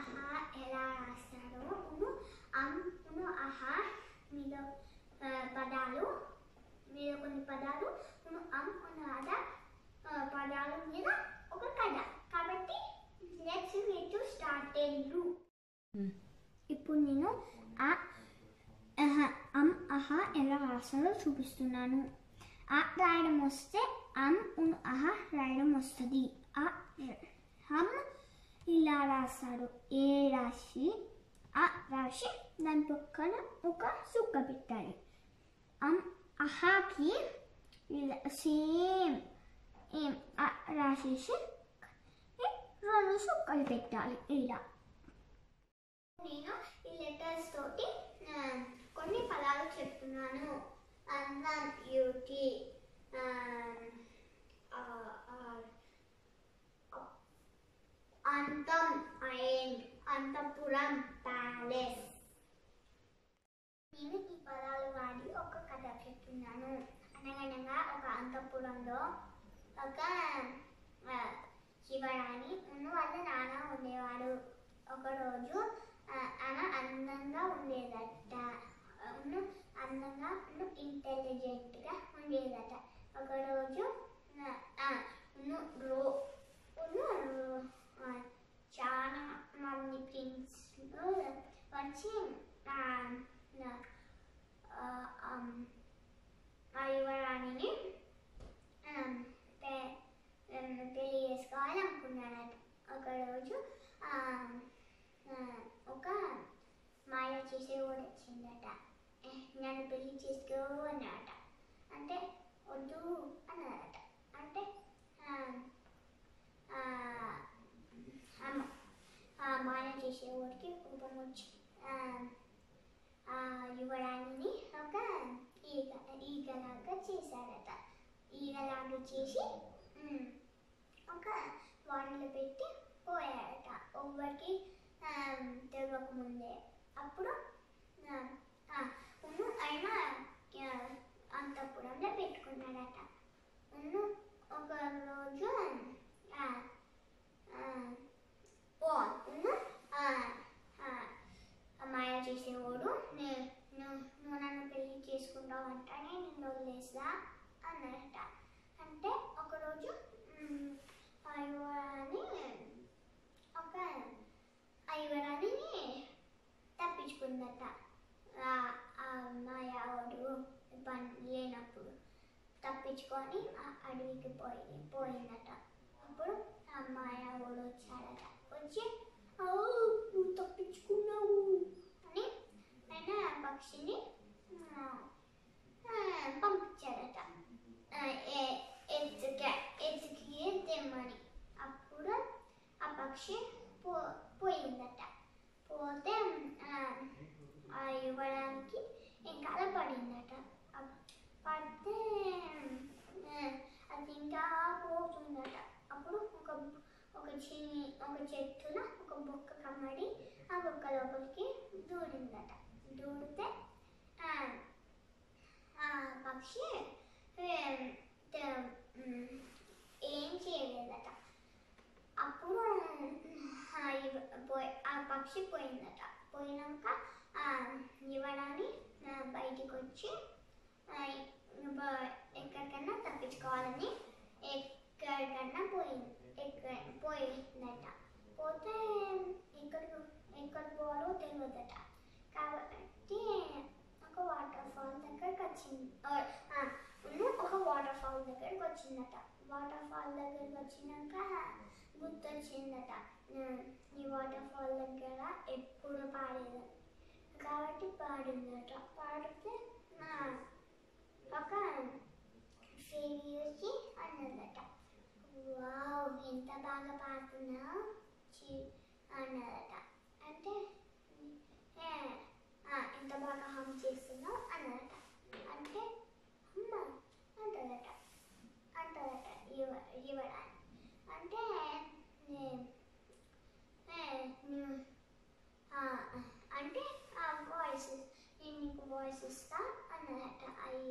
అహా ఎలా రాస్తారో ఉను అం ఉను అహా మీద ఆ, పదాలు మీద కొన్ని పదాలు ఉను అం ఉను అద ఆ, పదాల మీద ఒక కథ కాబట్టి let's meet to start you ఇప్పుడు నేను ఆ అహ అం అహ ఎలా రాస్తారో చూపిస్తున్నాను ఆ రాయడం వస్తే అం ఉన్ అహ రాయడం వస్తుంది ఆ హం ఇలా రాస్తాడు ఏ రాసి ఆ రాసి దాని పక్కన ఒక సుక్క పెట్టాలి అం అహాకి ఇలా సేమ్ ఏం ఆ రాసేసి రెండు సుక్కలు పెట్టాలి ఇలా నేను ఈ లెటర్స్ తోటి ఆ, కొన్ని పదాలు చెప్తున్నాను అందం బ్యూటీ అంతం అండ్ అంతపురం ప్యాలెస్ నేను ఈ పదాలు వాడి ఒక కథ చెప్తున్నాను అనగనగా ఒక అంతపురంలో ఒక ఆ, శివరాణి ఉన్న వాళ్ళ నాన్న ఉండేవాడు ఒకరోజు ఆ, ఆమె అందంగా ఉండేదట ఉన్ను అందంగా ఉన్ను ఇంటెలిజెంట్గా ఉండేదట ఒకరోజు ఆ, ఆ, ఉన్ను రో ఉన్ను ఆ, చాలా మంది ప్రిన్స్లు వచ్చి ఆ, నా- ఆ, ఆమ్, ఆ యువరాణిని ఆమ్, పె- ఆమ్, పెళ్లి చేసుకోవాలనుకున్నాడట ఒకరోజు ఆ, ఆ, ఒక మాయ చేసేవాడు వచ్చిందట "ఏ, నన్ను పెళ్లి చేసుకో అన్నాడట అంటే వద్దు అన్నాడట అంటే ఆ, ఆ, అమ్మ- ఆ మాయ చేసేవాడికి కోపం వచ్చి ఆ, ఆ యువరాణిని ఒక ఈగ ఈగలాగా చేశాడట ఈగలాగా చేసి ఉమ్, ఒక వాడిలో పెట్టి పోయాడట ఎవరికి తెలియక ముందే అప్పుడు ఆ, ఆ, ఉన్ను ఆయన ఆ, అంతఃపురంలో పెట్టుకున్నాడట ఉన్ను ఒక రోజు ఆ, ఆ, ఓ ఉన్ను ఆ, ఆ, మాయ చేసేవాడు నే- నువ్వు నువ్వు నన్ను పెళ్లి చేసుకుంటావు అంటేనే నిన్ను వదిలేస్తా అన్నాడట అంటే ఒకరోజు మ్, ఆ యువరాణి ఒక ఆ యువరాణిని తప్పించుకుందట ఆ- ఆ మాయావుడు పని లేనప్పుడు తప్పించుకొని ఆ అడవికి పోయి పోయిందట అప్పుడు ఆ మాయావుడు వచ్చాడట వచ్చి "ఓ, నువ్వు తప్పించుకున్నావు అని ఆయన ఆ పక్షిని ఆ, ఆ, పంపించాడట ఆ, ఏ- ఎత్తుక ఎత్తుకి తెమ్మని అప్పుడు ఆ పక్షి పో పోయిందట పోతే ఆ, ఆ యువరానికి ఇంకా పడిందట ఆ పడితే ఆ, అది ఇంకా పోతుందట అప్పుడు ఒక ఒక చిన్ని ఒక చెట్టున ఒక బొక్క కమ్మడి ఆ బొక్క లోపలికి దూరిందట దూరితే ఆ, ఆ పక్షి ఏం, త- ఉమ్, ఏం చేయలేదట అప్పుడు ఆ ఇవ- పోయి ఆ పక్షి పోయిందట పోయినాక ఆ యువరాణి ఆ, బయటికి వచ్చి ఆ, బ- ఎక్కడికన్నా తప్పించుకోవాలని ఎక్కడికన్నా పోయింది ఎక్క పోయిందట పోతే ఎక్కడికి ఎక్కడికి పోవాలో తెలియదట కాబట్టి ఒక వాటర్ ఫాల్ దగ్గరికి వచ్చింది ఆ, ఆ, ఉన్ను ఒక వాటర్ ఫాల్ దగ్గరికి వచ్చిందట వాటర్ ఫాల్ దగ్గరికి వచ్చినాక గుర్తొచ్చిందట "ఉమ్, ఈ వాటర్ ఫాల్ దగ్గర ఎప్పుడు పాడేదని కాబట్టి పాడిందట పాడితే ఆ, ఒక ఫేరీ వచ్చి అన్నదట వావ్ ఎంత బాగా పాడుతున్నావు చి అన్నదట అంటే "ఏ, ఆ, ఎంత బాగా హమ్ చేస్తున్నావు అన్నదట అంటే అమ్మ అంటదట అంటదట ఇవ ఇవ్వడానికి అంటే "నే- ఏ, నువ్వు ఆ, అంటే ఆ వాయిస్ నేను నీకు వాయిస్ ఇస్తా అన్నదట అవి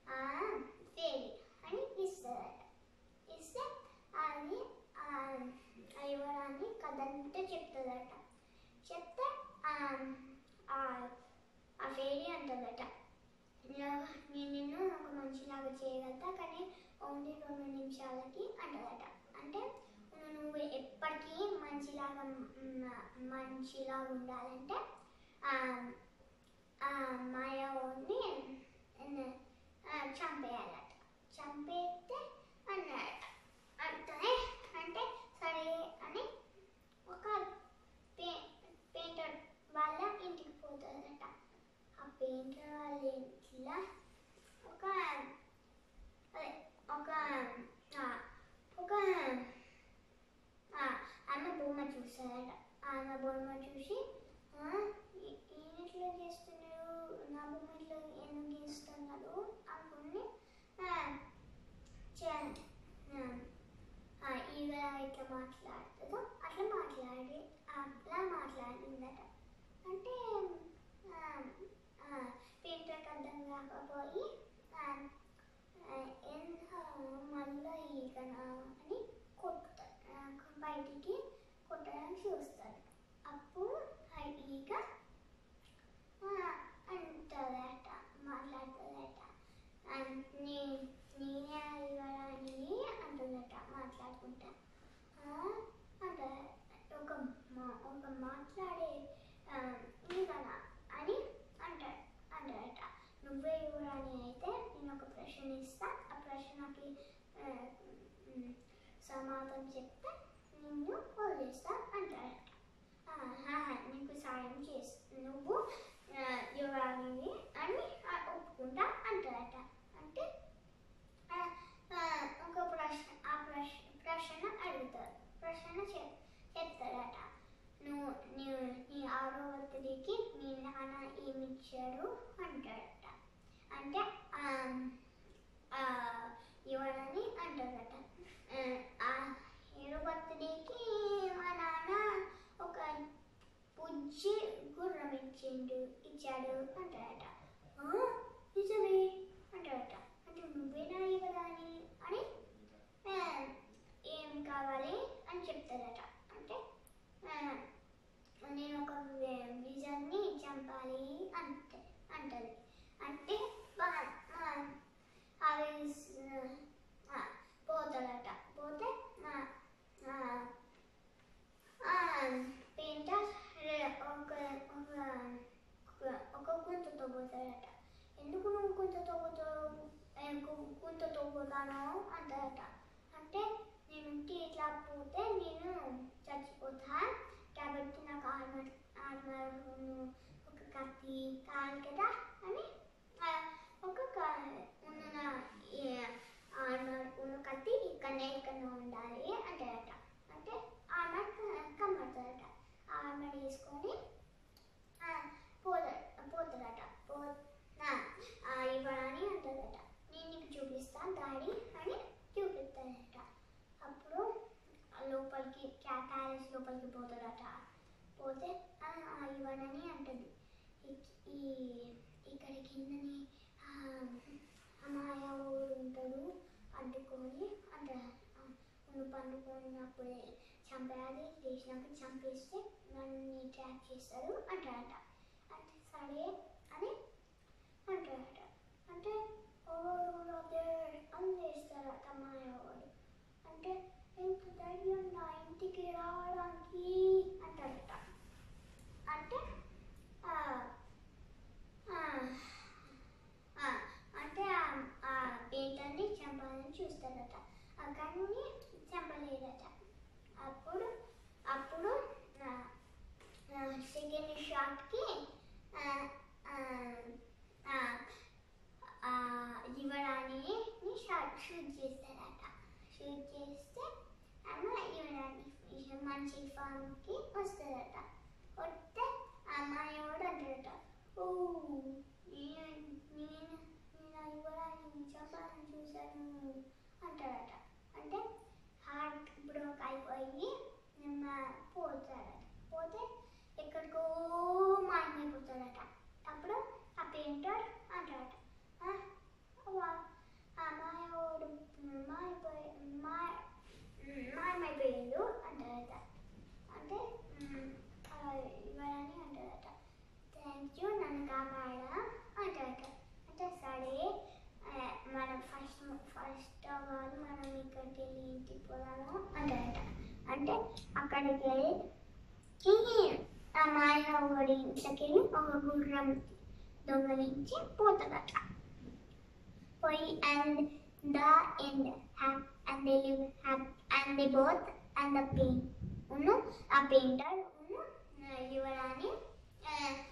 ఫేరీ అని ఇస్తుందట ఇస్తే అది ఆ యువరాన్ని కథ అంతా చెప్తుందట ఆ ఫేరీ అంటదట "నేను నేను నిన్ను ఒక మనిషిలాగా చేయగలుగుతా కానీ ఓన్లీ రెండు నిమిషాలకి అంటదట అంటే నువ్వు ఎప్పటికీ మంచిలాగా మ- మంచిలాగా ఉండాలంటే ఆ, ఆ మాయావుని చంపేయాలట చంపేస్తే అన్నాడట అంటే అంటే సరే అని ఒక పే పెయింటర్ వాళ్ళ ఇంటికి పోతుందట ఆ పెయింటర్ వాళ్ళ ఇంట్లో ఒక అదే ఒక ఆ, ఒక ఆ, ఆమె బొమ్మ చూస్తారట ఆమె బొమ్మ చూసి "ఆ, ఈ- ఈయన ఇట్లా చేస్తున్నాడు నా బొమ్మ ఇట్లా ఎందుకు గీస్తున్నాడు అనుకుని ఆ, చే- ఆ, ఆ, ఈగ ఇట్లా మాట్లాడుతుందో అట్లా మాట్లాడి అట్లా మాట్లాడిందట అంటే పెయింటర్కి అర్థం కాకపోయి ఆ, ఆ, ఎంత మళ్ళీ ఈగనా అని కొట్టుతాడు ఆ, బయటికి కొట్టడానికి చూస్తాడు అప్పుడు ఆ ఈగ ఆ, అంటదట మాట్లాడుతుందట ఆ, నీ నేనే ఇవ్వడానికి అంటుందట మాట్లాడుకుంటా ఆ, అంటదట ఒక మా- ఒక మాట్లాడే ఆ, ఈగనా అని అంటాడు అంటాడట నువ్వే ఇవ్వరాని అయితే నేను ఒక ప్రశ్న ఇస్తా ఆ ప్రశ్నకి ఆ, ఉమ్, సమాధానం చెప్తే నిన్ను వదిలేస్తా అంటాడట ఆ, హా, హా, నీకు సాయం చేస్తా నువ్వు ఆ, యువరాణివి అని ఆ, ఒప్పుకుంటా అంటాడట అంటే ఆ, ఆ, ఒక ప్రశ్న ఆ ప్రశ్న ప్రశ్న అడుగుతారు ప్రశ్న చెప్ చెప్తాడట నువ్వు నువ్వు నీ ఆరో బర్త్డేకి మీ నాన్న ఏమి ఇచ్చాడు అంటాడట అంటే ఆ, ఆ, యువరాణి అంటాడట ఆ, ఆ ఏడో బర్త్డేకి మా నాన్న ఒక బుజ్జి గుర్రం ఇచ్చిండు ఇచ్చాడు అంటాడట "ఆ, నిజమే అంటాడట అంటే నువ్వేనా ఇవ్వడాని అని "ఆ, ఏం కావాలి అని చెప్తాడట అంటే "ఆ, నేను ఒక విజన్ని చంపాలి అంటే అంటది అంటే బా- ఆ, ఆ విజ్- ఆ, పోతాడట పోతే ఆ, ఆ, ఆ, పెయింటర్ ఒక ఒక ఒక గుంతతో పోతాడట ఎందుకు నువ్వు గుంతతో పోతావు ఏ, గు- గుంతతో పోతాను అంటాడట అంటే నేను ఉంటే ఇట్లా పోతే నేను చచ్చిపోతా కాబట్టి నాకు ఆర్మర్ ఆర్మర్ ఒక కత్తి కావాలి కదా అని ఆ, ఒక క- ఉన్న ఆర్మర్ ఉన్న కత్తి ఇక్కడనే ఇక్కడనే ఉండాలి అంటాడట అంటే ఆర్మర్ కమ్మడతాడట ఆర్మర్ వేసుకొని ఆ, పోత పోతాడట పో ఆ, ఆ, ఇవ్వడని అంటాడట నేను నీకు చూపిస్తాను డాడీ అని చూపిస్తాడట అప్పుడు ఆ లోపలికి క్యా ప్యాలెస్ లోపలికి పోతాడట పోతే ఆ, ఆ, ఇవ్వడని అంటది ఈ- ఈ ఇక్కడ కిందని ఆ, అమ్మాయ ఊరు ఉంటాడు అంటుకొని అంటాడు ఆ, నువ్వు పండుకున్నప్పుడే చంపేయాలి లేచినాక చంపేస్తే నన్ను ట్రాక్ చేస్తారు అంటాడట అంటే సరే అని అంటాడట అంటే ఓవర్ అదే అని చేస్తారట మాయవాడు అంటే ఎంత ధైర్యం నా ఇంటికి రావడానికి అంటాడట అంటే ఆ, ఆ, ఆ, అంటే ఆ- ఆ పేటని చంపాలని చూస్తాడట ఆ కానీ చంపలేదట అప్పుడు అప్పుడు సెకండ్ షాట్కి యువరాణిని షాట్ షూట్ చేస్తారట షూట్ చేస్తే ఆమె యువరాణి మంచి ఫామ్కి వస్తుందట వస్తే అమ్మాయి కూడా అంటాడట ఓ నేను నేను నేను ఆ యువరాణిని చంపాలని చూశాను అంటాడట అంటే హార్ట్ బ్రోక్ అయిపోయి నిన్న పోతాడట పోతే ఎక్కడికో మాయమైపోతాడట అప్పుడు ఆ పెయింటర్ అంటాడట "ఆ, వా- ఆ మాయవాడు మాయపోయి మాయ మాయమైపోయిండు అంటాడట అంటే "మ్, ఆ, ఇవ్వరని అంటాడట థ్యాంక్ యూ నన్ను కాపాడా అంటాడు అంటే సరే ఆ, మనం ఫస్ట్ ఫస్ట్ ఆఫ్ ఆల్ మనం ఇక్కడికి వెళ్ళి ఇంటికి పోదాము అంటాడట అంటే అక్కడికి వెళ్ళి ఆ మాయవాడి ఇంట్లోకి వెళ్ళి ఒక గుర్రం దొంగలించి పోతాడట పోయి and the end happy and they live happy and they both and the paint ఉన్ను ఆ పెయింటర్ ఉన్ను యువరాణి ఆ,